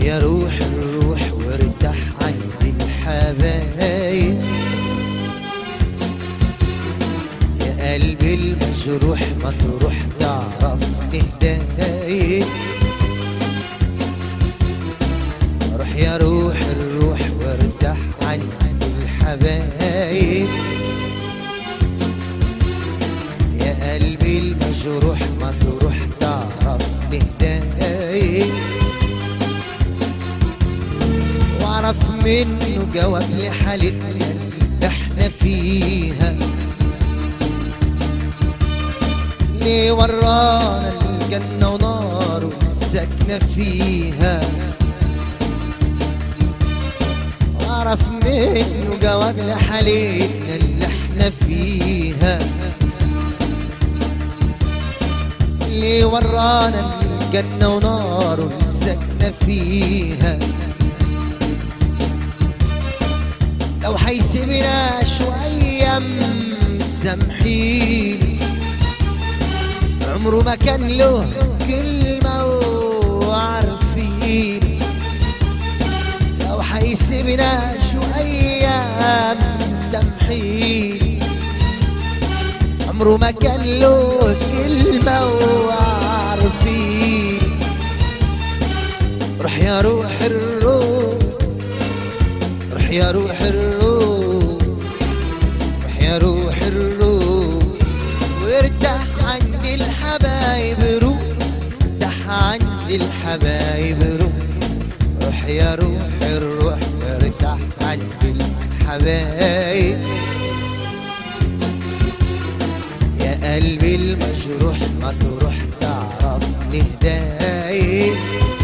يا روح الروح وارتاح عند الحبايب يا قلبي المجروح ما تروح تعرف نهدايب روح يا روح الروح وارتاح عند الحبايب يا قلبي المجروح ما تروح تعرف نهدايب واعرف منه جواب لحالتنا اللي احنا فيها ليه ورانا الجنة ونار ساكنة فيها واعرف منه جواب لحالتنا اللي احنا فيها ليه ورانا الجنة ونار ساكنة فيها لو هيسيبنا شوية مسامحين عمره ما كان له كلمة وعارفين لو هيسيبنا شوية مسامحين عمره ما كان له كلمة وعارفين روح يا روح الروح روح يا روح الروح روح يا روح الروح وارتاح عند الحبايب روح ارتاح عند الحبايب روح روح يا روح الروح ارتاح عند الحبايب يا قلبي المجروح ما تروح تعرف لهدايب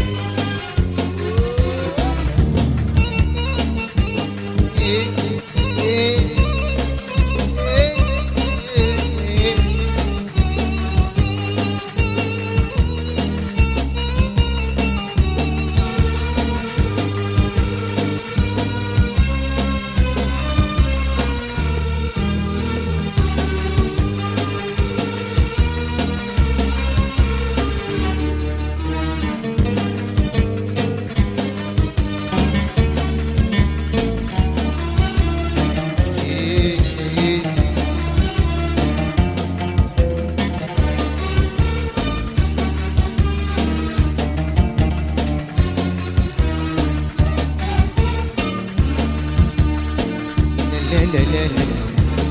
لا لا لا لا لا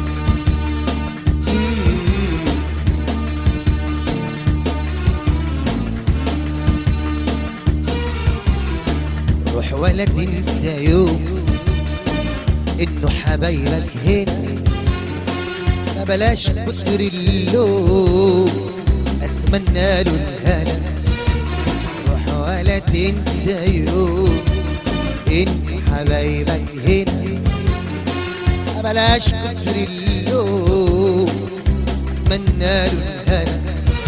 روح ولا تنسى يوم انه حبايبك هنا ما بلاش كتر اللوم اتمنى له الهنا روح ولا تنسى يوم ان حبايبك هنا ما بلاش كتر اللوم اتمنى له الهنا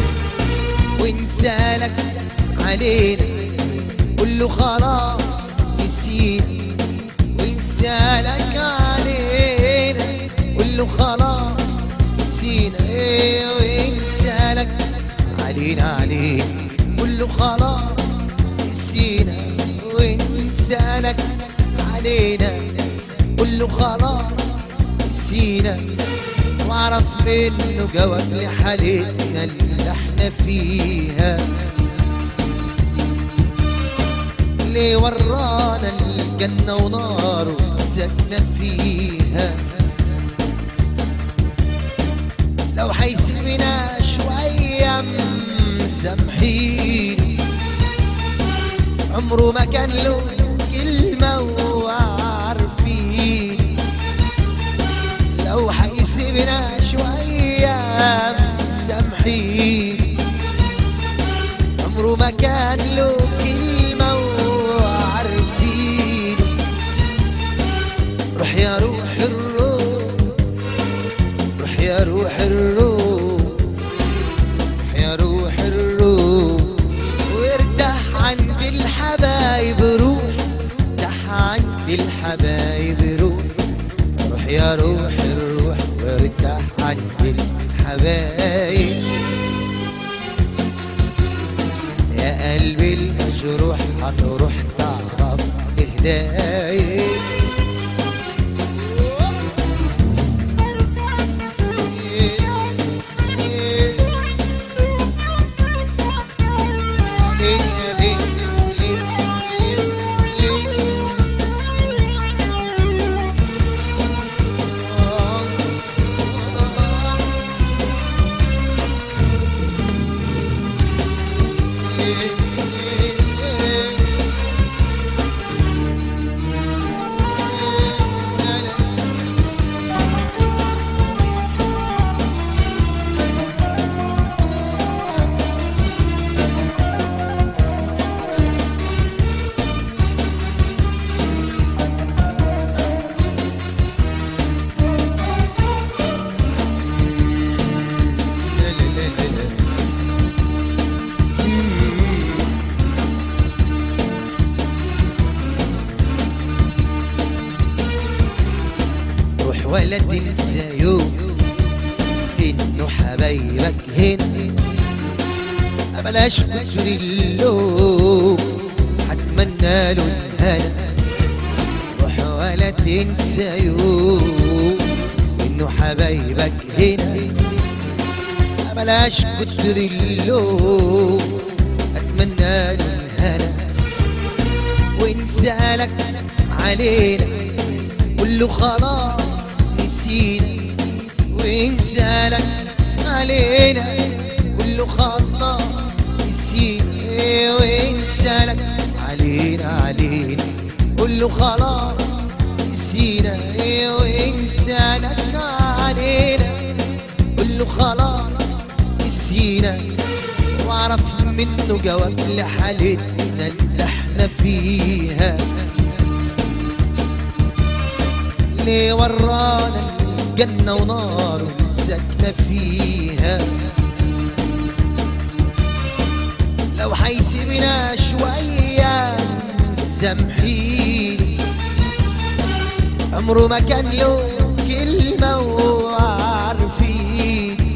وانسالك علينا قول له خلاص نسيت وانسالك علينا قول له خلاص نسينا ايه وانسالك علينا علينا قول له خلاص نسينا وانسالك علينا قول له خلاص نسينا واعرف منه جواب لحالتنا اللي احنا فيها اللي ورانا الجنة ونار ساكنة فيها لو هيسيبنا شوية مسامحين عمره ما كان له كلمة وعارفين لو هيسيبنا شوية مسامحين عمره ما كان له كلمة وعارفين روح يا روح الروح روح يا روح الروح روح يا روح الروح وارتاح عند الحبايب روح ارتاح عند الحبايب روح روح يا روح الروح وارتاح عند الحبايب يا قلبي المجروح هتروح تعرف دايب روح ولا تنسى يوم انه حبايبك هنا بلاش كتر اللوم هتمنى له الهنا روح ولا تنسى يوم انه حبايبك هنا بلاش كتر اللوم اتمنى له الهنا وان سالك علينا قول له خلاص نسينا وان سالك علينا قول له خلاص نسينا وان سالك علينا علينا قول له خلاص نسينا وان سالك علينا قول له خلاص نسينا واعرف منه جواب لحالتنا اللي احنا فيها ليه ورانا الجنة ونار ساكنة فيها لو هيسيبنا شوية سامحيني عمره ما كان له كلمة وعارفين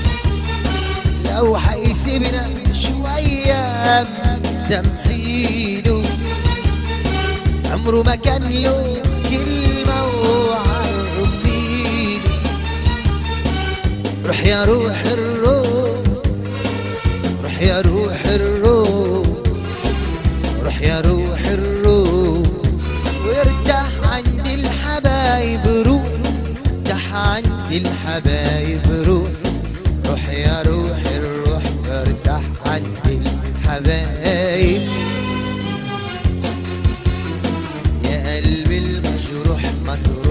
لو هيسيبنا شوية سامحينه عمره ما كان له كلمة وعارفين روح يا روح الروح روح يا روح الروح روح يا روح الروح وارتاح عند الحبايب روح ارتاح عند الحبايب روح روح يا روح الروح ارتاح عند الحبايب يا قلبي المجروح ما تروح